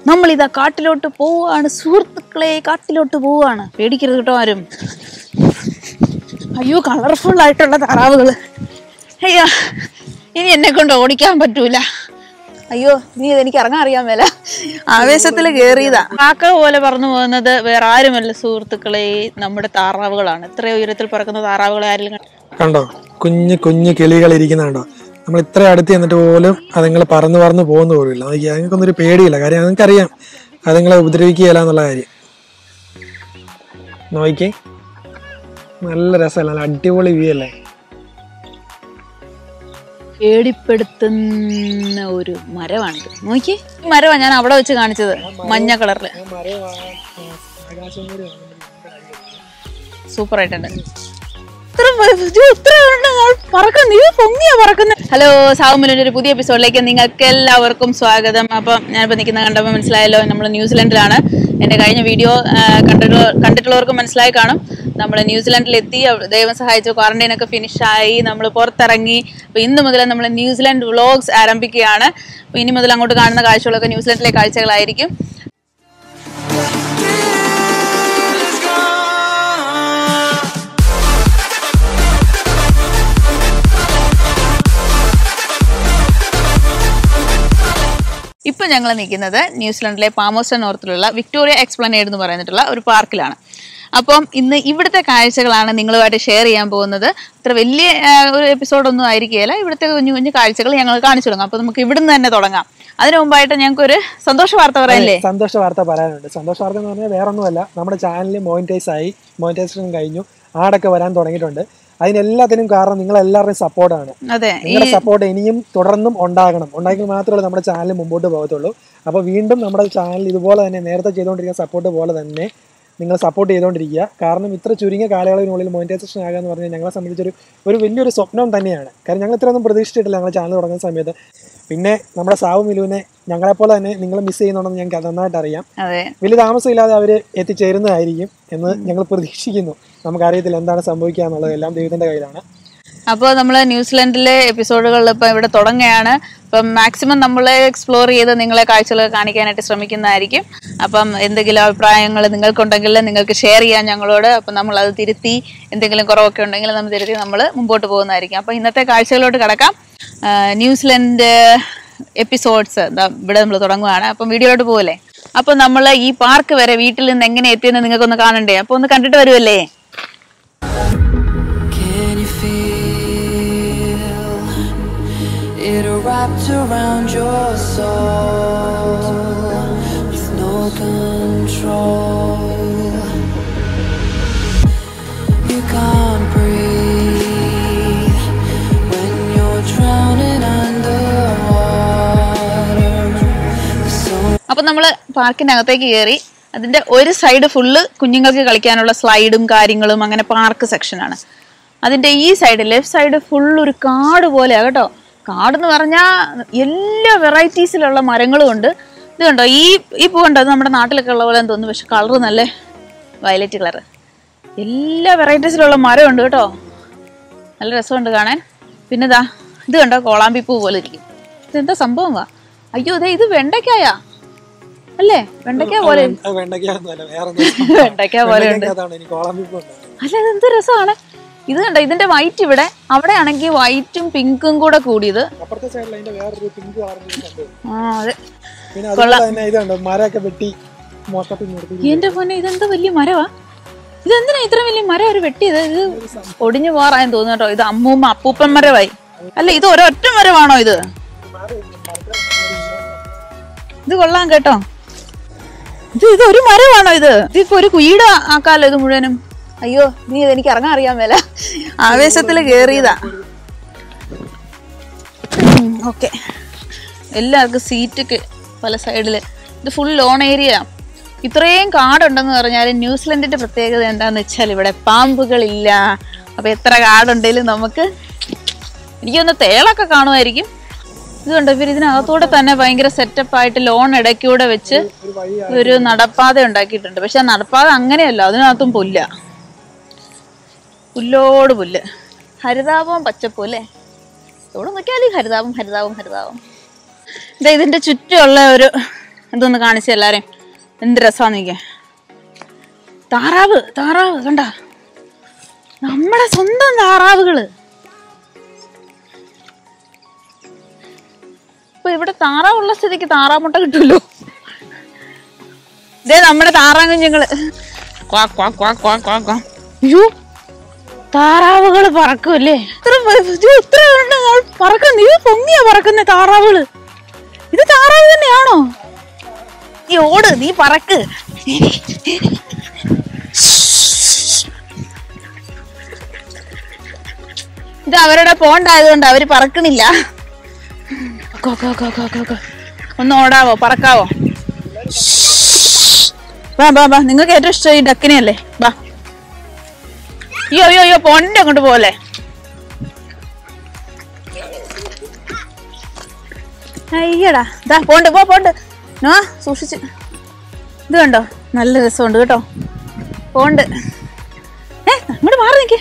നമ്മൾ ഇതാ കാട്ടിലോട്ട് പോവാണ് സുഹൃത്തുക്കളെ കാട്ടിലോട്ട് പോവാണ് പേടിക്കരുത് കേട്ടോ ആരും അയ്യോ കളർഫുൾ ആയിട്ടുള്ള താറാവുകള് അയ്യോ ഇനി എന്നെ കൊണ്ട് ഓടിക്കാൻ പറ്റൂല അയ്യോ നീ എനിക്ക് ഇറങ്ങാൻ അറിയാൻ മേല ആവേശത്തിൽ കേറിയതാ കാക്ക പോലെ പറന്നു പോകുന്നത് വേറെ ആരുമല്ല സുഹൃത്തുക്കളെ നമ്മുടെ താറാവുകളാണ് ഇത്രയും ഉയരത്തിൽ പറക്കുന്ന താറാവുകളെ ആരെങ്കിലും കണ്ടോ? കണ്ടോ കുഞ്ഞു കുഞ്ഞു കിളികൾ ഇരിക്കുന്ന കണ്ടോ നമ്മൾ ഇത്ര അടുത്ത് ചെന്നിട്ട് പോലും അതുങ്ങൾ പറന്ന് പറന്ന് പോകുന്ന പോലുമില്ല നോക്കി അതിങ്ങൾക്കൊന്നും ഒരു പേടിയില്ല കാര്യം നിങ്ങൾക്കറിയാം അതുങ്ങളെ ഉപദ്രവിക്കുകയില്ല എന്നുള്ള കാര്യം നോക്കി നല്ല രസമല്ല നല്ല അടിപൊളി വ്യൂ അല്ലേ പേടിപ്പെടുത്തുന്ന ഒരു മരമാണിത് നോക്കി ഈ മരമാണ് ഞാൻ അവിടെ വെച്ച് കാണിച്ചത് മഞ്ഞ കളറില് സൂപ്പർ ആയിട്ടുണ്ട് ഇത്ര വ- ഇത് ഇത്ര എണ്ണം പറക്കുന്നു ഇത് പൊങ്ങിയാ പറക്കുന്നത് ഹലോ സാവുമിലിന്റെ ഒരു പുതിയ എപ്പിസോഡിലേക്ക് നിങ്ങൾക്ക് എല്ലാവർക്കും സ്വാഗതം അപ്പം ഞാനിപ്പോൾ നിൽക്കുന്ന കണ്ടപ്പോൾ മനസ്സിലായല്ലോ നമ്മൾ ന്യൂസിലൻഡിലാണ് എൻ്റെ കഴിഞ്ഞ വീഡിയോ കണ്ടിട്ടുള്ള കണ്ടിട്ടുള്ളവർക്ക് മനസ്സിലായി കാണും നമ്മൾ ന്യൂസിലൻഡിലെത്തി അവ- ദൈവം സഹായിച്ചു ക്വാറന്റൈൻ ഒക്കെ ഫിനിഷായി നമ്മൾ പുറത്തിറങ്ങി അപ്പോൾ ഇന്ന് മുതൽ നമ്മൾ ന്യൂസിലൻഡ് വ്ളോഗ്സ് ആരംഭിക്കുകയാണ് അപ്പോൾ ഇനി മുതൽ അങ്ങോട്ട് കാണുന്ന കാഴ്ചകളൊക്കെ ന്യൂസിലൻഡിലെ കാഴ്ചകളായിരിക്കും ഇപ്പം ഞങ്ങൾ നിൽക്കുന്നത് ന്യൂസിലൻഡിലെ പാമോസ്റ്റർ നോർത്തിലുള്ള വിക്ടോറിയ എക്സ്പ്ലനേഡ് എന്ന് പറയുന്നിട്ടുള്ള ഒരു പാർക്കിലാണ് അപ്പം ഇന്ന് ഇവിടുത്തെ കാഴ്ചകളാണ് നിങ്ങളുമായിട്ട് ഷെയർ ചെയ്യാൻ പോകുന്നത് അത്ര വലിയ ആ, ഒരു എപ്പിസോഡൊന്നും ആയിരിക്കുകയില്ല ഇവിടുത്തെ കുഞ്ഞു കുഞ്ഞു കാഴ്ചകൾ ഞങ്ങൾ കാണിച്ചു തുടങ്ങാം അപ്പോൾ നമുക്ക് ഇവിടുന്ന് തന്നെ തുടങ്ങാം അതിനു മുമ്പായിട്ട് ഞങ്ങൾക്ക് ഒരു സന്തോഷ വാർത്ത പറയാനല്ലേ സന്തോഷ വാർത്ത പറയാനുണ്ട് സന്തോഷ വാർത്ത എന്ന് പറഞ്ഞാൽ വേറെ ഒന്നുമല്ല നമ്മുടെ ചാനൽ മോണിറ്റൈസ് ആയി മോണിറ്റൈസേഷൻ കഴിഞ്ഞു ആടൊക്കെ വരാൻ തുടങ്ങിയിട്ടുണ്ട് അതിനെല്ലാത്തിനും കാരണം നിങ്ങൾ എല്ലാവരുടെയും സപ്പോർട്ടാണ് അതെ നിങ്ങളുടെ സപ്പോർട്ട് ഇനിയും തുടർന്നും ഉണ്ടാകണം ഉണ്ടായെങ്കിൽ മാത്രമേ നമ്മുടെ ചാനൽ മുമ്പോട്ട് പോകത്തുള്ളൂ അപ്പോൾ വീണ്ടും നമ്മുടെ ചാനൽ ഇതുപോലെ തന്നെ നേരത്തെ ചെയ്തുകൊണ്ടിരിക്കുന്ന സപ്പോർട്ട് പോലെ തന്നെ നിങ്ങൾ സപ്പോർട്ട് ചെയ്തുകൊണ്ടിരിക്കുക കാരണം ഇത്ര ചുരുങ്ങിയ കാലയളവിനുള്ളിൽ മോണിറ്റൈസേഷൻ ആകുക എന്ന് പറഞ്ഞാൽ ഞങ്ങളെ സംബന്ധിച്ചൊരു ഒരു വലിയൊരു സ്വപ്നം തന്നെയാണ് കാരണം ഞങ്ങൾ ഇത്രയൊന്നും പ്രതീക്ഷിച്ചിട്ടില്ല ഞങ്ങൾ ചാനൽ തുടങ്ങുന്ന സമയത്ത് പിന്നെ നമ്മുടെ സാവു മിലുവിനെ ഞങ്ങളെപ്പോലെ തന്നെ നിങ്ങൾ മിസ് ചെയ്യുന്നുണ്ടെന്ന് ഞങ്ങൾക്ക് നന്നായിട്ട് അറിയാം അതെ വലിയ താമസമില്ലാതെ അവർ എത്തിച്ചേരുന്നതായിരിക്കും എന്ന് ഞങ്ങൾ പ്രതീക്ഷിക്കുന്നു നമുക്കറിയത്തില്ല എന്താണ് സംഭവിക്കുക എന്നുള്ളത് എല്ലാം ദൈവത്തിന്റെ കയ്യിലാണ് അപ്പോൾ നമ്മൾ ന്യൂസിലൻഡിലെ എപ്പിസോഡുകളിൽ ഇപ്പം ഇവിടെ തുടങ്ങുകയാണ് അപ്പം മാക്സിമം നമ്മൾ എക്സ്പ്ലോർ ചെയ്ത് നിങ്ങളെ കാഴ്ചകൾ കാണിക്കാനായിട്ട് ശ്രമിക്കുന്നതായിരിക്കും അപ്പം എന്തെങ്കിലും അഭിപ്രായങ്ങൾ നിങ്ങൾക്കുണ്ടെങ്കിൽ നിങ്ങൾക്ക് ഷെയർ ചെയ്യാം ഞങ്ങളോട് അപ്പം നമ്മൾ അത് തിരുത്തി എന്തെങ്കിലും കുറവൊക്കെ ഉണ്ടെങ്കിൽ നമ്മൾ തിരുത്തി നമ്മൾ മുമ്പോട്ട് പോകുന്നതായിരിക്കും അപ്പം ഇന്നത്തെ കാഴ്ചകളിലോട്ട് കിടക്കാം ആ, ന്യൂസിലൻഡ് എപ്പിസോഡ്സ് ഇവിടെ നമ്മൾ തുടങ്ങുകയാണ് അപ്പം വീഡിയോയിലോട്ട് പോകല്ലേ അപ്പം നമ്മൾ ഈ പാർക്ക് വരെ വീട്ടിൽ നിന്ന് എങ്ങനെ എത്തിയെന്ന് നിങ്ങൾക്കൊന്ന് കാണണ്ടേ അപ്പോൾ ഒന്ന് കണ്ടിട്ട് വരുമല്ലേ Can you feel it wrapped around your soul with no control? You can't breathe when you're drowning underwater. So അപ്പൊ നമ്മള് പാർക്കിനകത്തേക്ക് കയറി അതിന്റെ ഒരു സൈഡ് ഫുള്ള് കുഞ്ഞുങ്ങൾക്ക് കളിക്കാനുള്ള സ്ലൈഡും കാര്യങ്ങളും അങ്ങനെ പാർക്ക് സെക്ഷനാണ് അതിന്റെ ഈ സൈഡ് ലെഫ്റ്റ് സൈഡ് ഫുൾ ഒരു കാട് പോലെയാ കേട്ടോ കാട് എന്ന് പറഞ്ഞാൽ എല്ലാ വെറൈറ്റീസിലുള്ള മരങ്ങളും ഉണ്ട് ഇത് കണ്ടോ ഈ ഈ പൂ കണ്ടോ അത് നമ്മുടെ നാട്ടിലൊക്കെ ഉള്ള പോലെ തോന്നുന്നു പക്ഷെ കളർ നല്ല വയലറ്റ് കളർ എല്ലാ വെറൈറ്റീസിലുള്ള മരമുണ്ട് കേട്ടോ നല്ല രസമുണ്ട് കാണാൻ പിന്നെ ഇതാ ഇത് കണ്ടോ കോളാമ്പിപ്പൂ പോലെ ഇരിക്കും ഇതെന്താ സംഭവം വാ അയ്യോ അതെ ഇത് വെണ്ടയ്ക്കായാ അല്ലേ വെണ്ടയ്ക്ക പോലെ അത് വെണ്ടയ്ക്കാന്നല്ല വേറെ വെണ്ടയ്ക്ക പോലെ ഉണ്ട് അതാണ് എനിക്ക് കോളംബിപ്പ് ഉണ്ട് അല്ല ഇതെന്ത് രസമാണ് ഇത് കണ്ടോ ഇതിന്റെ വൈറ്റ് ഇവിടെ അവിടെ ആണെങ്കിൽ വൈറ്റും പിങ്കും കൂടെ കൂടിയത് അപ്പുറത്തെ സൈഡിൽ അതിന്റെ വേറൊരു പിങ്ക് കളറിന്റെ കണ്ടു ആ അതെ പിന്നെ അതുപോലെ തന്നെ ഇതുണ്ട് മരമൊക്കെ വെട്ടി മൊത്തത്തിൽ നിർത്തി എന്റെ പൊന്നെ ഇതെന്ത് വലിയ മരവാ ഇതെന്തിനാ ഇത്ര വലിയ മരം അവർ വെട്ടിയത് ഇത് ഒടിഞ്ഞു പോറായെന്ന് തോന്നുന്നു കേട്ടോ ഇത് അമ്മൂമ്മ അപ്പൂപ്പൻ മരമായി അല്ല ഇത് ഒരൊറ്റ മരമാണോ ഇത് ഇത് കൊള്ളാം കേട്ടോ ഇത് ഇത് ഒരു മരമാണോ ഇത് ഇതിപ്പോ ഒരു കുയിട ആക്കാലോ ഇത് മുഴുവനും അയ്യോ നീ ഇത് എനിക്ക് ഇറങ്ങാൻ അറിയാൻ മേല ആവേശത്തിൽ കേറിയതാ ഓക്കെ എല്ലാവർക്കും സീറ്റൊക്കെ പല സൈഡില് ഇത് ഫുൾ ലോൺ ഏരിയ ഇത്രയും കാടുണ്ടെന്ന് പറഞ്ഞാൽ ന്യൂസിലൻഡിന്റെ പ്രത്യേകത എന്താന്ന് വെച്ചാൽ ഇവിടെ പാമ്പുകളില്ല അപ്പൊ എത്ര കാടുണ്ടെങ്കിലും നമുക്ക് എനിക്കൊന്ന് തേളൊക്കെ കാണുമായിരിക്കും ഇതുണ്ട് ഇവർ ഇതിനകത്തൂടെ തന്നെ ഭയങ്കര സെറ്റപ്പ് ആയിട്ട് ലോൺ ഇടയ്ക്കൂടെ വെച്ച് ഒരു നടപ്പാത ഉണ്ടാക്കിയിട്ടുണ്ട് പക്ഷെ ആ നടപ്പാത അങ്ങനെയല്ല അതിനകത്തും പുല്ല പുല്ലോട് പുല്ല് ഹരിതാപവും പച്ചപ്പും അല്ലേ എവിടെ നോക്കിയാലും ഹരിതാപം ഹരിതാപം ഹരിതാപം ഇതാ ഇതിന്റെ ചുറ്റുമുള്ള ഒരു എന്തൊന്ന് കാണിച്ചു എല്ലാരെയും എന്ത് രസമാന്ന് നോക്കിയേ താറാവ് താറാവ് കണ്ട നമ്മുടെ സ്വന്തം താറാവുകള് ഇപ്പൊ ഇവിടെ താറാവുള്ള സ്ഥിതിക്ക് താറാമുട്ട കിട്ടുമല്ലോ ഇതേ നമ്മുടെ താറാൻ കുഞ്ഞുങ്ങള് ക്വാ ക്വാ ക്വാ ക്വാ ക്വാ ക്വാ അയ്യോ താറാവുകള് പറക്കുമല്ലേ ഇത്ര പ- ഇത് ഇത്ര എണ്ണം പറക്കുന്നു ഇത് പൊങ്ങിയാ പറക്കുന്ന താറാവുകള് ഇത് താറാവ് തന്നെയാണോ നീ ഓട് നീ പറക്ക് ഇത് അവരുടെ പോണ്ടായതുകൊണ്ട് അവര് പറക്കണില്ല കോ, കോ, കോ, കോ, കോ, കോ. ഒന്ന് ഓടാവോ പറക്കാവോ വാ വാ വാ നിങ്ങൾക്ക് ഏറ്റവും ഇഷ്ടം ഈ ഡക്കിനെയല്ലേ വാ അയ്യോ അയ്യോ അയ്യോ പോണ്ടിന്റെ അങ്ങോട്ട് പോലെ അയ്യടാ ഇതാ പോണ്ട് പോ പോണ്ട് ആ സൂക്ഷിച്ച് ഇത് കണ്ടോ നല്ല രസമുണ്ട് കേട്ടോ പോണ്ട് ഏ അങ്ങോട്ട് മാറി നിൽക്കേ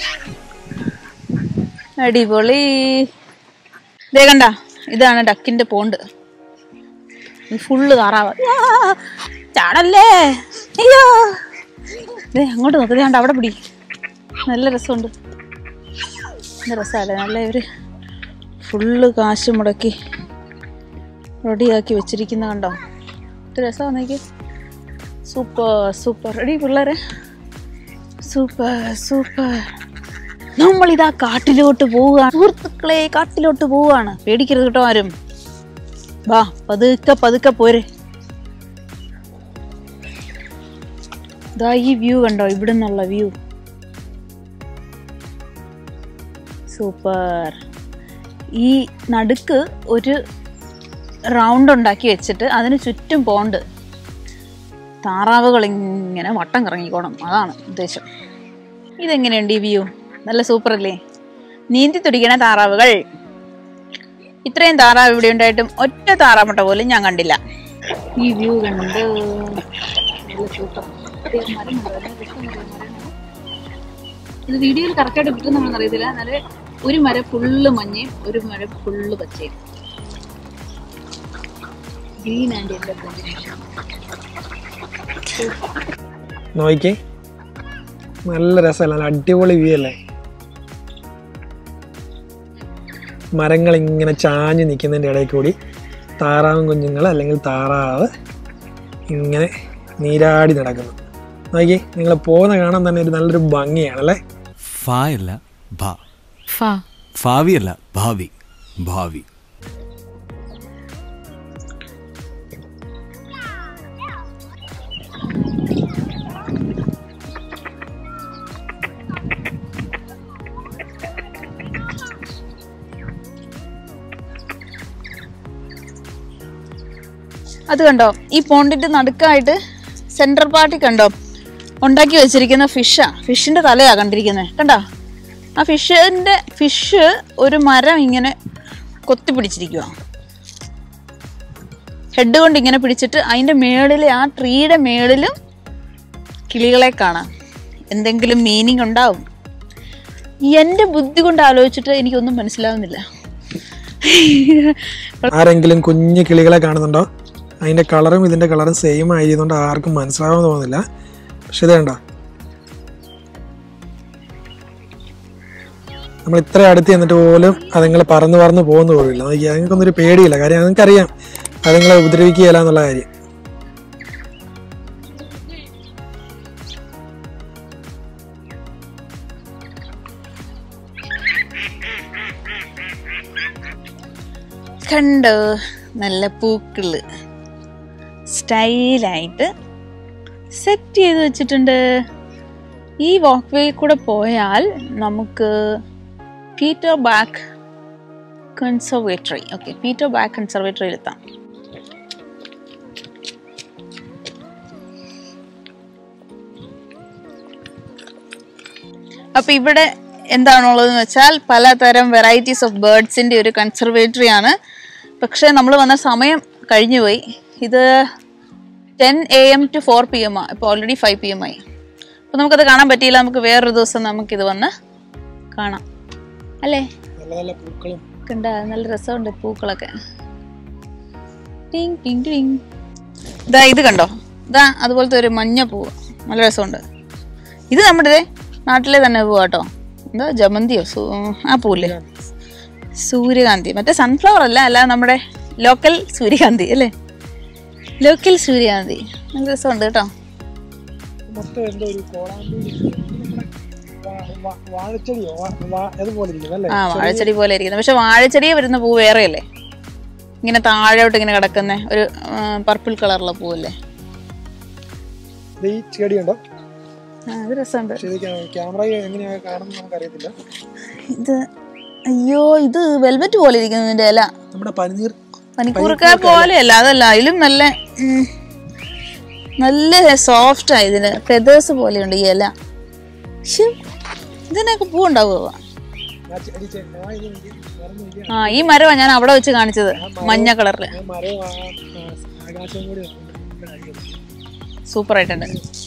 അടിപൊളി ഇതേ കണ്ട ഇതാണ് ഡക്കിന്റെ പോണ്ട് ഇത് ഫുള്ള് താറാവ് ആ, ചാടല്ലേ അയ്യോ ദേ അങ്ങോട്ട് നോക്ക് കണ്ട അവിടെ പിടി നല്ല രസമുണ്ട് നല്ല രസമല്ലേ നല്ല ഒരു ഫുള്ള് കാശ് മുടക്കി റെഡിയാക്കി വെച്ചിരിക്കുന്ന കണ്ടോ ഇത് രസമാണ് എനിക്ക് സൂപ്പർ സൂപ്പർ റെഡി പിള്ളേരെ സൂപ്പർ സൂപ്പർ നമ്മളിതാ കാട്ടിലോട്ട് പോവുകയാണ് സുഹൃത്തുക്കളെ കാട്ടിലോട്ട് പോവുകയാണ് പേടിക്കരുത് കേട്ടോ ആരും വാ പതുക്കെ പതുക്കെ പോരെ ഇതാ ഈ വ്യൂ കണ്ടോ ഇവിടെ നിന്നുള്ള വ്യൂ സൂപ്പർ ഈ നടുക്ക് ഒരു റൗണ്ട് ഉണ്ടാക്കി വെച്ചിട്ട് അതിന് ചുറ്റും പോണ്ട് താറാവുകൾ ഇങ്ങനെ വട്ടം കറങ്ങിക്കോണം അതാണ് ഉദ്ദേശം ഇതെങ്ങനെയുണ്ട് ഈ വ്യൂ നല്ല സൂപ്പർ അല്ലേ നീന്തി തുടിക്കണ താറാവുകൾ ഇത്രയും താറാവ് ഇവിടെ ഉണ്ടായിട്ടും ഒറ്റ താറാമുട്ട പോലും ഞാൻ കണ്ടില്ല ഈ വ്യൂ കണ്ട് നല്ല സൂപ്പർ ഇത് വീഡിയോയിൽ കറക്റ്റായിട്ട് കിട്ടുന്നതാണെന്ന് അറിയത്തില്ല എന്നാല് ഒരു മരം ഫുള്ള് മഞ്ഞയും ഒരു മരം ഫുള്ള് പച്ചയും ഗ്രീൻ ആൻഡ് യെല്ലോ കോമ്പിനേഷൻ നോക്കിക്കേ നല്ല രസമല്ല നല്ല അടിപൊളി വ്യൂ അല്ലേ മരങ്ങൾ ഇങ്ങനെ ചാഞ്ഞ് നിൽക്കുന്നതിൻ്റെ ഇടയിൽ കൂടി താറാവും കുഞ്ഞുങ്ങൾ അല്ലെങ്കിൽ താറാവ് ഇങ്ങനെ നീരാടി നടക്കുന്നു നോക്കി നിങ്ങൾ പോകുന്ന കാണാൻ തന്നെ ഒരു നല്ലൊരു ഭംഗിയാണല്ലേ ഫ അല്ല ഭ ഫാ ഭാവി അല്ല ഭാവി ഭാവി അത് കണ്ടോ ഈ പോണ്ടിന്റെ നടുക്കായിട്ട് സെൻട്രൽ പാർട്ടി കണ്ടോ ഉണ്ടാക്കി വെച്ചിരിക്കുന്ന ഫിഷാ ഫിഷിന്റെ തലയാ കണ്ടിരിക്കുന്നത് കണ്ടോ ആ ഫിഷിന്റെ ഫിഷ് ഒരു മരം ഇങ്ങനെ കൊത്തി പിടിച്ചിരിക്കുക ഹെഡ് കൊണ്ട് ഇങ്ങനെ പിടിച്ചിട്ട് അതിന്റെ മേളിൽ ആ ട്രീയുടെ മേളിലും കിളികളെ കാണാം എന്തെങ്കിലും മീനിങ് ഉണ്ടാവും എന്റെ ബുദ്ധി കൊണ്ട് ആലോചിച്ചിട്ട് എനിക്കൊന്നും മനസ്സിലാവുന്നില്ല ആരെങ്കിലും കുഞ്ഞു കിളികളെ കാണുന്നുണ്ടോ അതിൻ്റെ കളറും ഇതിൻ്റെ കളറും സെയിം ആയതുകൊണ്ട് ആർക്കും മനസ്സിലാവാൻ തോന്നില്ല പക്ഷെ ഇത് കണ്ടോ നമ്മൾ ഇത്ര അടുത്ത് ചെന്നിട്ട് പോലും അതുങ്ങൾ പറന്ന് പറന്ന് പോകുന്ന പോലുമില്ല നോക്കി അതുങ്ങൾക്കൊന്നും ഒരു പേടിയില്ല കാര്യം നിങ്ങൾക്കറിയാം അതുങ്ങളെ ഉപദ്രവിക്കുകയില്ല എന്നുള്ള കാര്യം കണ്ടോ നല്ല പൂക്കള് സ്റ്റൈലായിട്ട് സെറ്റ് ചെയ്ത് വെച്ചിട്ടുണ്ട് ഈ വാക്ക് വേ കൂടെ പോയാൽ നമുക്ക് Peter back conservatory okay Peter back കൺസർവേറ്ററിയിൽ എത്താം അപ്പൊ ഇവിടെ എന്താണുള്ളതെന്ന് വെച്ചാൽ പലതരം വെറൈറ്റീസ് ഓഫ് ബേർഡ്സിന്റെ ഒരു കൺസർവേറ്ററി ആണ് പക്ഷേ നമ്മൾ വന്ന സമയം കഴിഞ്ഞുപോയി ഇത് ten A M to four P M ആ ഇപ്പോൾ ഓൾറെഡി ഫൈവ് പി എം ആയി അപ്പോൾ നമുക്കത് കാണാൻ പറ്റിയില്ല നമുക്ക് വേറൊരു ദിവസം നമുക്കിത് വന്ന് കാണാം അല്ലേ നല്ല നല്ല പൂക്കളും കണ്ട നല്ല രസമുണ്ട് പൂക്കളൊക്കെ ടിങ് ടിങ് ടിങ് ഇതാ ഇത് കണ്ടോ ഇതാ അതുപോലത്തെ ഒരു മഞ്ഞ പൂവ് നല്ല രസമുണ്ട് ഇത് നമ്മുടെ ദേ നാട്ടിലെ തന്നെ പൂവാ കേട്ടോ എന്താ ജമന്തിയോ സൂ- ആ പൂല്ലേ സൂര്യകാന്തി മറ്റേ സൺഫ്ലവർ അല്ല അല്ല നമ്മുടെ ലോക്കൽ സൂര്യകാന്തി അല്ലേ ലോക്കൽ സൂര്യകാന്തി നല്ല രസമുണ്ട് കേട്ടോ മൊത്തം എന്തോ ഒരു കോളാമ്പി വാ- വാ- വാഴച്ചെടിയോ വാ- വാ- അതുപോലെ ഇരിക്കുന്നു അല്ലേ ആ വാഴച്ചെടി പോലെ ഇരിക്കുന്നത് പക്ഷെ വാഴച്ചെടിയെ വരുന്ന പൂ വേറെയല്ലേ ഇങ്ങനെ താഴോട്ട് ഇങ്ങനെ കിടക്കുന്ന ഒരു പർപ്പിൾ കളറുള്ള പൂവല്ലേ ഇത് ഈ ചെടി ഉണ്ടോ ആ, അത് രസമുണ്ട് പക്ഷേ ഇത് ക്യാമറ എങ്ങനെയാ കാണുന്നത് നമുക്ക് അറിയത്തില്ല ഇത് അയ്യോ ഇത് വെൽവെറ്റ് പോലെ ഇരിക്കുന്നു ഇതിന്റെ ഇല നമ്മുടെ പനിനീർ പനിക്കൂർക്ക പോലെയല്ല അതല്ല അതിലും നല്ല ഉം, നല്ല സോഫ്റ്റ് ആയി ഇതിന് ഫെതേഴ്സ് പോലെയുണ്ട് ഈ ഇല ശ്ശോ, ഇതിനൊക്കെ പൂ ഉണ്ടാവുക ആ ചെടി ചെ- ആ ഇത് എനിക്ക് മറന്നു പോയി. ആ ഈ മരമാ ഞാൻ അവിടെ വെച്ച് കാണിച്ചത് മഞ്ഞ കളറില് ആ മരവും ആ ആ ആകാശവും കൂടി നല്ല അടിപൊളി. സൂപ്പർ ആയിട്ടുണ്ട്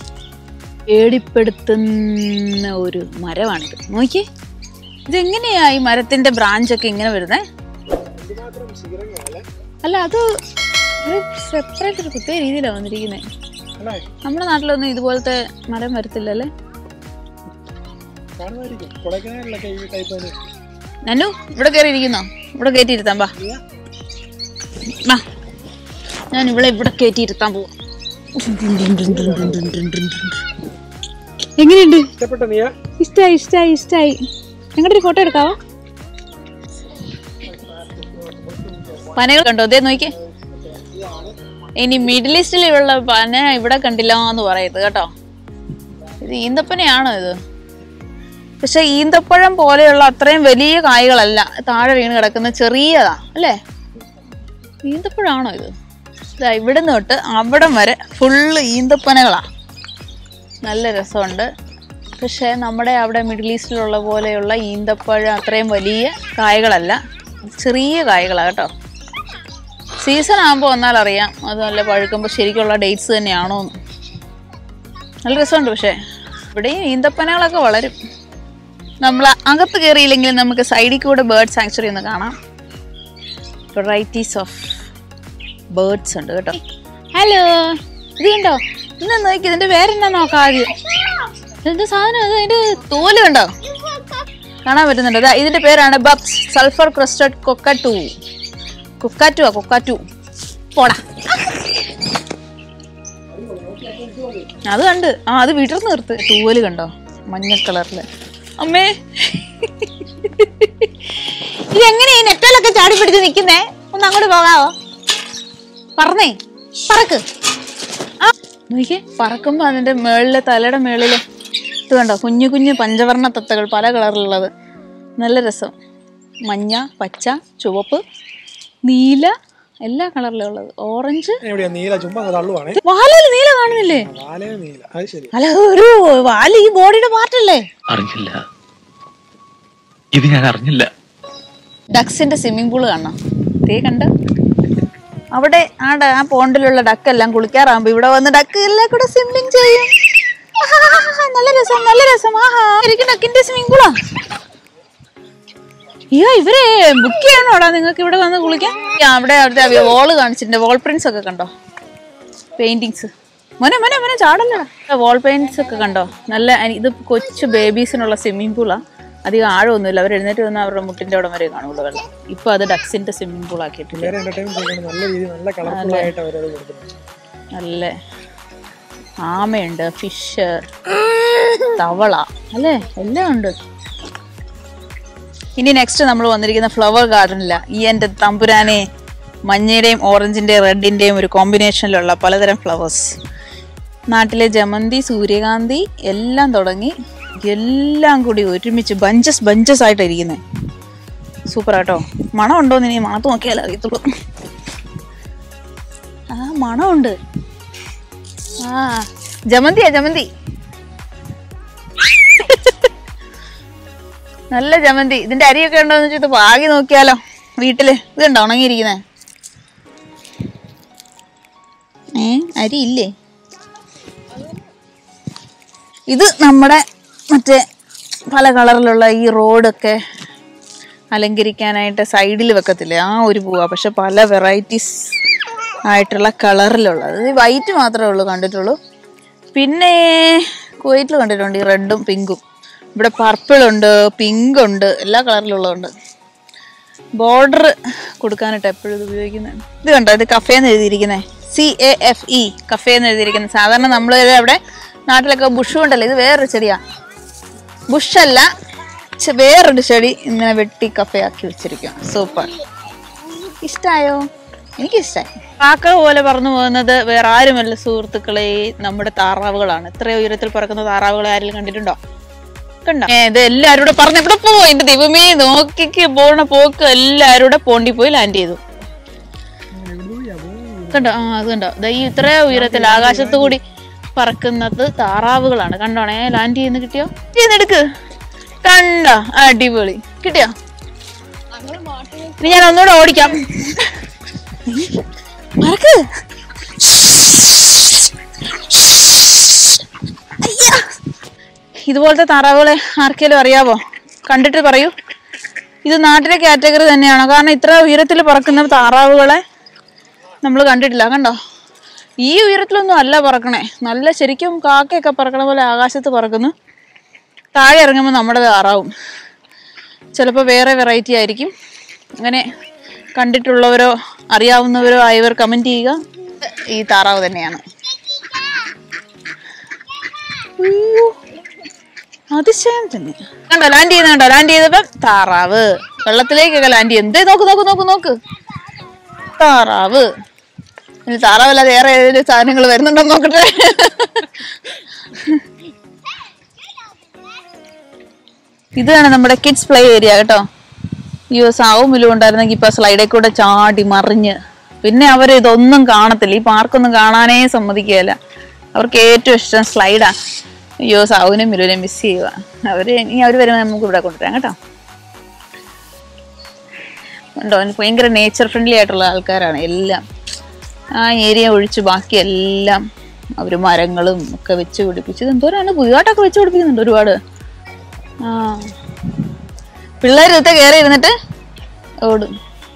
പേടിപ്പെടുത്തുന്ന ഒരു മരമാണിത് നോക്കിയേ ഇതെങ്ങനെയാ ഈ മരത്തിന്റെ ബ്രാഞ്ച് ഒക്കെ ഇങ്ങനെ വരുന്നേ എന്തുമാത്രം ശിഖരങ്ങളല്ലേ അല്ല അത് സെപ്പറേറ്റ് ഒരു പ്രത്യേക രീതിയിലാണ് വന്നിരിക്കുന്നത് അല്ലേ നമ്മുടെ നാട്ടിലൊന്നും ഇതുപോലത്തെ മരം വരത്തില്ലല്ലേ കാണുമായിരിക്കും കൊടൈക്കനാലിലൊക്കെ ഈ ടൈപ്പ് തന്നെ നന്നു ഇവിടെ കയറി ഇരിക്കുന്നോ ഇവിടെ കയറ്റിയിരുത്താൻ ബാ ബാ. ഞാൻ ഇവിടെ ഇവിടെ കയറ്റിയിരുത്താൻ പോവാം എങ്ങനെയുണ്ട് ഇഷ്ടപ്പെട്ട നീ ഇഷ്ടായി ഇഷ്ടായി ഇഷ്ടായി ഞങ്ങളുടെ ഒരു ഫോട്ടോ എടുക്കാവോ പനകൾ കണ്ടോ അതേ നോക്കിയേ ഇനി മിഡിൽ ഈസ്റ്റിലുള്ള പന ഇവിടെ കണ്ടില്ല എന്ന് പറയരുത് കേട്ടോ ഇത് ഈന്തപ്പനയാണോ ഇത് പക്ഷെ ഈന്തപ്പഴം പോലെയുള്ള അത്രയും വലിയ കായ്കളല്ല താഴെ വീണ് കിടക്കുന്ന ചെറിയതാ അല്ലേ ഈന്തപ്പഴമാണോ ഇത് ഇതാ ഇവിടെ തൊട്ട് അവിടം വരെ ഫുള്ള് ഈന്തപ്പനകളാ നല്ല രസമുണ്ട് പക്ഷേ നമ്മുടെ അവിടെ മിഡിൽ ഈസ്റ്റിലുള്ള പോലെയുള്ള ഈന്തപ്പഴം അത്രയും വലിയ കായകളല്ല ചെറിയ കായകളാണ് കേട്ടോ സീസൺ ആകുമ്പോൾ വന്നാൽ അറിയാം അത് നല്ല പഴുക്കുമ്പോൾ ശരിക്കുള്ള ഡേറ്റ്സ് തന്നെയാണോ എന്ന് നല്ല രസമുണ്ട് പക്ഷേ ഇവിടെയും ഈന്തപ്പനകളൊക്കെ വളരും നമ്മൾ അകത്ത് കയറിയില്ലെങ്കിൽ നമുക്ക് സൈഡിൽ കൂടെ ബേർഡ് സാങ്ച്വറി ഒന്ന് കാണാം വെറൈറ്റീസ് ഓഫ് ബേർഡ്സ് ഉണ്ട് കേട്ടോ ഹലോ ഇത് കണ്ടോ ഇന്ന് നോക്കി ഇതിന്റെ പേരെന്നാ നോക്കാം ആദ്യം ഇതെന്താ സാധനം ഇത് അതിന്റെ തോല് കണ്ടോ കാണാൻ പറ്റുന്നുണ്ട് ദാ ഇതിന്റെ പേരാണ് ബബ്സ് സൾഫർ ക്രസ്റ്റഡ് കൊക്കറ്റു കൊക്കാറ്റു ആ കൊക്കാറ്റു പോടാ അത് കണ്ട് ആ അത് വിടർന്ന് നിർത്ത് തൂവല് കണ്ടോ മഞ്ഞ കളറില് അമ്മേ ഇതെങ്ങനെ ഈ നെറ്റലൊക്കെ ചാടി പിടിച്ച് നിക്കുന്നേ ഒന്ന് അങ്ങോട്ട് പോകാവോ പറന്നേ പറക്ക് ആ നോക്കിയേ പറക്കുമ്പോ അതിന്റെ മേളിലെ തലയുടെ മേളില് ഇത് കണ്ടോ കുഞ്ഞു കുഞ്ഞു പഞ്ചവർണ്ണ തത്തകൾ പല കളറിലുള്ളത് നല്ല രസം മഞ്ഞ പച്ച ചുവപ്പ് നീല എല്ലാ കളറിലും ഉള്ളത് ഓറഞ്ച് എവിടെയാ നീല ചുമ്മാ അങ്ങ് തള്ളുവാണേ വാലയിൽ നീല കാണുന്നില്ലേ വാലേ നീല അത് ശരി അല്ല ഒരു വാല് ഈ ബോഡിയുടെ പാർട്ടല്ലേ അറിഞ്ഞില്ല ഇത് ഞാൻ അറിഞ്ഞില്ല ഡക്സിന്റെ സ്വിമ്മിംഗ് പൂള് കാണണം തേ കണ്ട് അവിടെ ആ ഡ- ആ പോണ്ടിലുള്ള ഡക്ക് എല്ലാം കുളിക്കാറാകുമ്പോ ഇവിടെ വന്ന് ഡക്ക് എല്ലാം കൂടെ സ്വിമ്മിങ് ചെയ്യും ആഹാ, നല്ല രസം നല്ല രസം ആഹാ എനിക്ക് ഡക്കിന്റെ സ്വിമ്മിംഗ് പൂളാ അയ്യോ ഇവരെ ബുക്ക് ചെയ്യണോടാ നിങ്ങൾക്ക് ഇവിടെ വന്ന് കുളിക്കാൻ ഈ അവിടെ അവിടുത്തെ വോള് കാണിച്ചിട്ടുണ്ട് വോൾ പ്രിന്റ്സ് ഒക്കെ കണ്ടോ പെയിന്റിങ്സ് മോനെ മോനെ മോനെ ചാടല്ലടാ വോൾ പെയിന്റ്സ് ഒക്കെ കണ്ടോ നല്ല അനി- ഇത് കൊച്ചു ബേബീസിനുള്ള സ്വിമ്മിംഗ് പൂളാ അധികം ആഴമൊന്നുമില്ല അവർ എഴുന്നേറ്റ് വന്ന് അവരുടെ മുട്ടിന്റെ അവിടെ വരെ കാണുള്ളൂ വെള്ളം ഇപ്പൊ അത് ഡക്സിന്റെ സ്വിമ്മിംഗ് പൂൾ ആക്കിയിട്ടില്ല വേറെ എന്റർടൈൻമെന്റ് ചെയ്യുന്നത് നല്ല രീതിയിൽ നല്ല കളർഫുൾ ആയിട്ട് അവരത് കൊടുക്കുന്നത് നല്ല ആമയുണ്ട് ഫിഷ് തവള അല്ലേ എല്ലാം ഉണ്ട് ഇനി നെക്സ്റ്റ് നമ്മൾ വന്നിരിക്കുന്ന ഫ്ലവർ ഗാർഡനില ഈ എൻ്റെ തമ്പുരാനെ മഞ്ഞയുടെയും ഓറഞ്ചിൻ്റെയും റെഡിൻ്റെയും ഒരു കോമ്പിനേഷനിലുള്ള പലതരം ഫ്ലവേഴ്സ് നാട്ടിലെ ജമന്തി സൂര്യകാന്തി എല്ലാം തുടങ്ങി എല്ലാം കൂടി ഒരുമിച്ച് ബഞ്ചസ് ബഞ്ചസ് ആയിട്ട് ഇരിക്കുന്നത് സൂപ്പർ ആട്ടോ മണം ഉണ്ടോന്ന് ഇനി മണത്ത് നോക്കിയാലേ അറിയത്തുള്ളൂ ആ മണമുണ്ട് ആ ജമന്തിയാ ജമന്തി നല്ല ജമന്തി ഇതിന്റെ അരിയൊക്കെ ഉണ്ടോന്ന് വെച്ചിട്ട് പാകി നോക്കിയാലോ വീട്ടില് ഇത് കണ്ടോ ഉണങ്ങിയിരിക്കുന്നേ ഏ അരി ഇല്ലേ ഇത് നമ്മുടെ മറ്റേ പല കളറിലുള്ള ഈ റോഡൊക്കെ അലങ്കരിക്കാനായിട്ട് സൈഡിൽ വെക്കത്തില്ലേ ആ ഒരു പൂവാ പക്ഷെ പല വെറൈറ്റീസ് ആയിട്ടുള്ള കളറിലുള്ളത് ഇത് വൈറ്റ് മാത്രമേ ഉള്ളൂ കണ്ടിട്ടുള്ളൂ പിന്നെ കുവൈറ്റിൽ കണ്ടിട്ടുണ്ട് ഈ റെഡും പിങ്കും ഇവിടെ പർപ്പിൾ ഉണ്ട് പിങ്ക് ഉണ്ട് എല്ലാ കളറിലുള്ളതുണ്ട് ബോർഡർ കൊടുക്കാനായിട്ട് എപ്പോഴും ഇത് ഉപയോഗിക്കുന്നത് ഇത് കണ്ടോ ഇത് കഫേ എന്ന് എഴുതിയിരിക്കുന്നത് C A F E cafe എന്ന് എഴുതിയിരിക്കുന്നത് സാധാരണ നമ്മൾ അവിടെ നാട്ടിലൊക്കെ ബുഷ് കൊണ്ടല്ലേ ഇത് വേറൊരു ചെടിയാ ബുഷല്ല ചെ- വേറൊരു ചെടി ഇങ്ങനെ വെട്ടി കഫേ ആക്കി വെച്ചിരിക്കുക സൂപ്പർ ഇഷ്ടായോ എനിക്കിഷ്ടായി കാക്ക പോലെ പറന്നു പോകുന്നത് വേറെ ആരുമല്ല സുഹൃത്തുക്കളെ നമ്മുടെ താറാവുകളാണ് ഇത്രയും ഉയരത്തിൽ പറക്കുന്ന താറാവുകളെ ആരെങ്കിലും കണ്ടിട്ടുണ്ടോ കണ്ടോ ഏ, ഇത് എല്ലാരും കൂടെ പറഞ്ഞ എവിടെ പോവും എന്റെ ദൈവമേ നോക്കിക്ക് പോണ പോക്ക് എല്ലാരും കൂടെ പോണ്ടി പോയി ലാൻഡ് ചെയ്തു കണ്ടോ ആ അത് കണ്ടോ ദാ ഈ ഇത്ര ഉയരത്തിൽ ആകാശത്ത് കൂടി പറക്കുന്നത് താറാവുകളാണ് കണ്ടോണേ ലാൻഡ് ചെയ്യുന്ന കിട്ടിയോ ചെയ്യുന്നെടുക്ക് കണ്ടോ അടിപൊളി കിട്ടിയോ ഇനി ഞാൻ ഒന്നുകൂടെ ഓടിക്കാം മറക്ക് അയ്യാ. ഇതുപോലത്തെ താറാവുകളെ ആർക്കെങ്കിലും അറിയാവോ കണ്ടിട്ട് പറയൂ ഇത് നാട്ടിലെ കാറ്റഗറി തന്നെയാണോ കാരണം ഇത്ര ഉയരത്തിൽ പറക്കുന്ന താറാവുകളെ നമ്മൾ കണ്ടിട്ടില്ല കണ്ടോ ഈ ഉയരത്തിലൊന്നും അല്ല പറക്കണേ നല്ല ശരിക്കും കാക്കയൊക്കെ പറക്കണ പോലെ ആകാശത്ത് പറക്കുന്നു താഴെ ഇറങ്ങുമ്പോൾ നമ്മുടെ താറാവും ചിലപ്പോൾ വേറെ വെറൈറ്റി ആയിരിക്കും അങ്ങനെ കണ്ടിട്ടുള്ളവരോ അറിയാവുന്നവരോ ആയവർ കമൻറ്റ് ചെയ്യുക ഈ താറാവ് തന്നെയാണ് അയ്യോ, അതിശയം തന്നെ കണ്ടോ ലാൻഡ് ചെയ്യുന്ന കണ്ടോ ലാൻഡ് ചെയ്തപ്പം താറാവ് വെള്ളത്തിലേക്കൊക്കെ ലാൻഡ് ചെയ്യും എന്തേ നോക്ക് നോക്ക് നോക്ക് നോക്ക് താറാവ് ഇനി താറാവല്ലാതെ വേറെ ഏതെങ്കിലും സാധനങ്ങൾ വരുന്നുണ്ടോ എന്ന് നോക്കട്ടെ ഇതാണ് നമ്മുടെ കിഡ്സ് പ്ലേ ഏരിയ കേട്ടോ അയ്യോ സാവും മിലും ഉണ്ടായിരുന്നെങ്കിൽ ഇപ്പൊ സ്ലൈഡിൽ കൂടെ ചാടി മറിഞ്ഞ് പിന്നെ അവർ ഇതൊന്നും കാണത്തില്ല ഈ പാർക്കൊന്നും കാണാനേ സമ്മതിക്കുകയില്ല അവർക്ക് ഏറ്റവും ഇഷ്ടം സ്ലൈഡാ അയ്യോ സാവുവിനും മിലുവിനെ മിസ് ചെയ്യുക അവര് ഇനി അവർ വരുമ്പോൾ നമുക്ക് ഇവിടെ കൊണ്ടുവരാം കേട്ടോ ഉണ്ടോ ഭയങ്കര നേച്ചർ ഫ്രണ്ട്ലി ആയിട്ടുള്ള ആൾക്കാരാണ് എല്ലാം ആ ഏരിയ ഒഴിച്ച് ബാക്കി എല്ലാം അവർ മരങ്ങളും ഒക്കെ വെച്ച് പിടിപ്പിച്ചത് എന്തോരാണ് പുതിയതായിട്ടൊക്കെ വെച്ച് പിടിപ്പിക്കുന്നുണ്ട് ഒരുപാട് ആ പിള്ളേർ ഇത്തെ കയറി ഇരുന്നിട്ട് ഓടും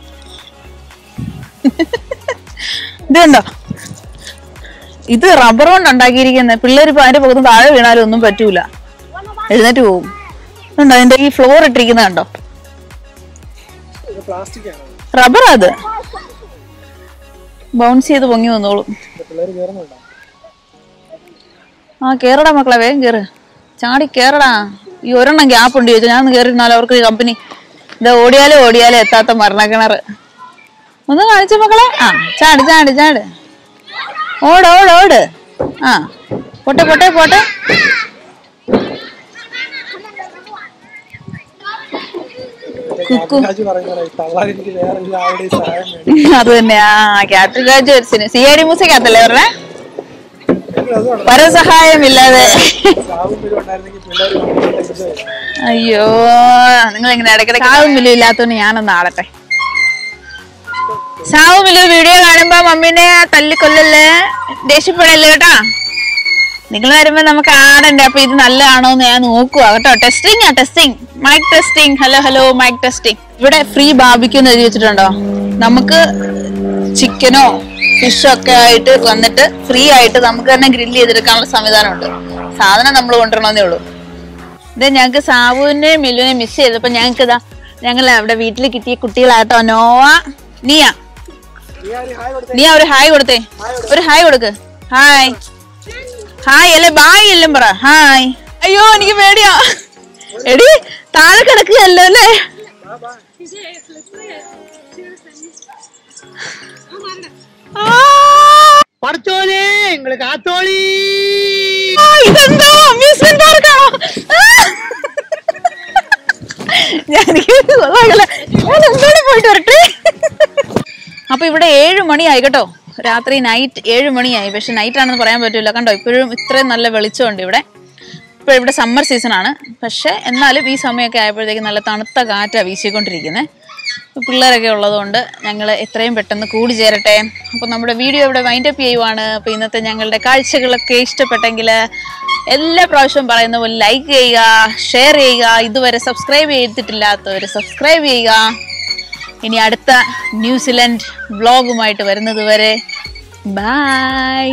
ഇത് കണ്ടോ ഇത് റബ്ബർ കൊണ്ട് ഉണ്ടാക്കിയിരിക്കുന്നത് പിള്ളേർ ഇപ്പൊ അതിന്റെ പുറത്ത് താഴെ വീണാലും ഒന്നും പറ്റൂല എഴുന്നേറ്റ് പോകും കണ്ടോ അതിന്റെ ഈ ഫ്ലോർ ഇട്ടിരിക്കുന്നത് കണ്ടോ ഇത് പ്ലാസ്റ്റിക് ആണ് റബ്ബർ അത് ബൗൺസ് ചെയ്ത് പൊങ്ങി വന്നോളും പിള്ളേർ കയറുന്നുണ്ടോ ആ കേറടാ മക്കളെ വേഗം കേറ് ചാടി കേറടാ ഈ ഒരെണ്ണം ഗ്യാപ്പ് ഉണ്ട് ചോദിച്ചു ഞാൻ ഒന്ന് കേറിയിരുന്നാലോ അവർക്ക് കമ്പനി ഇതാ ഓടിയാലും ഓടിയാലും എത്താത്ത മരണക്കിണറ് ഒന്ന് കാണിച്ചു മക്കളെ ആ ചാട് ചാട് ചാട് ഓട് ഓട് ഓട് ആ പോട്ടെ പോട്ടെ പോട്ടെ കുക്കു രാജു പറയുന്നത് തള്ളാൻ എനിക്ക് വേറെ എല്ലാവരുടെയും സഹായം വേണം അത് തന്നെ ആ ക്യാപ്റ്റൻ രാജു ഒരു സി ഐ ഡി മ്യൂസിക്കകത്തല്ലേ പറഞ്ഞേ എനിക്ക് അത് വേണം പരസഹായമില്ലാതെ സാവും പേരും ഉണ്ടായിരുന്നെങ്കിൽ പിള്ളേർ കംപ്ലീറ്റ് എടുത്ത് അയ്യോ നിങ്ങൾ ഇങ്ങനെ ഇടയ്ക്കിടയ്ക്ക് സാവും മില്ലു ഇല്ലാത്തോണ്ട് ഞാനൊന്ന് ആടട്ടെ സാവും മില്ലു വീഡിയോ കാണുമ്പോ മമ്മീനെ തല്ലിക്കൊല്ലല്ലേ ദേഷ്യപ്പെടല്ലേ കേട്ടാ നിങ്ങൾ വരുമ്പോ നമുക്ക് ആടണ്ടേ അപ്പൊ ഇത് നല്ലതാണോ എന്ന് ഞാൻ നോക്കുക കേട്ടോ ടെസ്റ്റിംഗ് ആ testing mic testing hello hello mic testing ഇവിടെ ഫ്രീ ബാബിക്യൂ എന്ന് എഴുതി വെച്ചിട്ടുണ്ടോ നമുക്ക് ചിക്കനോ ഫിഷോ ഒക്കെ ആയിട്ട് വന്നിട്ട് ഫ്രീ ആയിട്ട് നമുക്ക് തന്നെ ഗ്രില്ല് ചെയ്തെടുക്കാനുള്ള സംവിധാനമുണ്ട് സാധനം നമ്മൾ കൊണ്ടുവരണമെന്നേ ഉള്ളൂ ഇത് ഞങ്ങൾക്ക് സാബുവിനെ മില്ലുവിനെ മിസ് ചെയ്തപ്പോ ഞങ്ങൾക്ക് ഇതാ ഞങ്ങൾ അവിടെ വീട്ടിൽ കിട്ടിയ കുട്ടികളാട്ടോ നോവ നീയ നീ ഒരു ഹായ് കൊടുത്തേ ഒരു ഹായ് കൊടുക്ക് ഹായ് ഹായ് അല്ലേ ബായ് എല്ലാം പറ ഹായ് അയ്യോ എനിക്ക് പേടിയാ എടി താഴെ കിടക്കുകയല്ലോ അല്ലേ ആ. പഠിച്ചോലേ നിങ്ങള് കാത്തോളി ആ, ഇതെന്തോ അമ്യൂസ്മെന്റ് പാർക്കാണോ ഞാൻ കൊള്ളാകല ഞാൻ എന്തോടെ പോയിട്ട് വരട്ടെ അപ്പൊ ഇവിടെ ഏഴ് മണിയായി കേട്ടോ രാത്രി നൈറ്റ് ഏഴ് മണിയായി പക്ഷെ നൈറ്റ് ആണെന്ന് പറയാൻ പറ്റില്ല കണ്ടോ ഇപ്പോഴും ഇത്രയും നല്ല വെളിച്ചമുണ്ട് ഇവിടെ ഇപ്പോൾ ഇവിടെ സമ്മർ സീസൺ ആണ് പക്ഷെ എന്നാലും ഈ സമയമൊക്കെ ആയപ്പോഴത്തേക്ക് നല്ല തണുത്ത കാറ്റാണ് വീശിക്കൊണ്ടിരിക്കുന്നത് പിള്ളേരൊക്കെ ഉള്ളതുകൊണ്ട് ഞങ്ങൾ എത്രയും പെട്ടെന്ന് കൂടി ചേരട്ടെ അപ്പോൾ നമ്മുടെ വീഡിയോ ഇവിടെ വൈൻഡ് അപ്പ് ചെയ്യുവാണ് അപ്പോൾ ഇന്നത്തെ ഞങ്ങളുടെ കാഴ്ചകളൊക്കെ ഇഷ്ടപ്പെട്ടെങ്കിൽ എല്ലാ പ്രാവശ്യവും പറയുന്ന പോലെ ലൈക്ക് ചെയ്യുക ഷെയർ ചെയ്യുക ഇതുവരെ സബ്സ്ക്രൈബ് ചെയ്തിട്ടില്ലാത്തവർ സബ്സ്ക്രൈബ് ചെയ്യുക ഇനി അടുത്ത ന്യൂസിലൻഡ് വ്ളോഗുമായിട്ട് വരുന്നത് വരെ ബൈ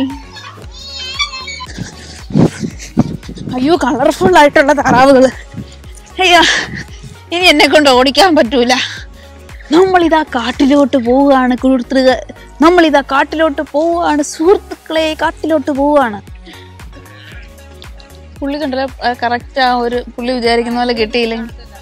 അയ്യോ കളർഫുൾ ആയിട്ടുള്ള താറാവുകൾ അയ്യോ ഇനി എന്നെ കൊണ്ട് ഓടിക്കാൻ പറ്റൂല നമ്മളിതാ കാട്ടിലോട്ട് പോവുകയാണ് കുളിർത്തുക നമ്മളിതാ കാട്ടിലോട്ട് പോവുകയാണ് സുഹൃത്തുക്കളെ കാട്ടിലോട്ട് പോവുകയാണ് പുള്ളി കണ്ടല്ലോ കറക്റ്റ് ആ ഒരു പുള്ളി വിചാരിക്കുന്ന പോലെ കിട്ടിയില്ലെങ്കിൽ